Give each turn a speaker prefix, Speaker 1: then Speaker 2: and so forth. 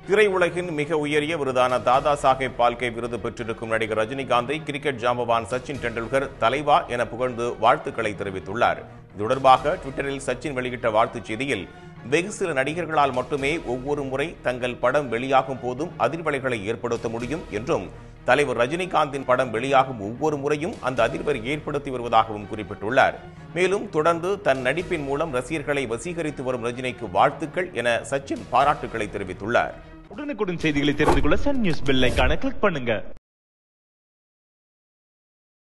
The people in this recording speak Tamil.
Speaker 1: திரையுலகின் மிக உயரிய விருதான தாதா சாஹேப் பால்கே விருது பெற்றிருக்கும் நடிகர் ரஜினிகாந்தை கிரிக்கெட் ஜாம்பவான் சச்சின் டெண்டுல்கர் தலைவா என புகழ்ந்து வாழ்த்துக்களை தெரிவித்துள்ளார் இது தொடர்பாக ட்விட்டரில் சச்சின் வெளியிட்ட வாழ்த்துச் செய்தியில் வெகு சில நடிகர்களால் மட்டுமே ஒவ்வொரு முறை தங்கள் படம் வெளியாகும் போதும் அதிர்வலைகளை ஏற்படுத்த முடியும் என்றும் தலைவர் ரஜினிகாந்தின் படம் வெளியாகும் ஒவ்வொரு முறையும் அந்த அதிர்வை ஏற்படுத்தி வருவதாகவும் குறிப்பிட்டுள்ளார் மேலும் தொடர்ந்து தன் நடிப்பின் மூலம் ரசிகர்களை வசீகரித்து வரும் ரஜினிக்கு வாழ்த்துக்கள் என சச்சின் பாராட்டுக்களை தெரிவித்துள்ளார்
Speaker 2: உடனுக்குடன் செய்திகளை தெரிந்து கொள்ள சன் நியூஸ் பெல் ஐகானை கிளிக் பண்ணுங்க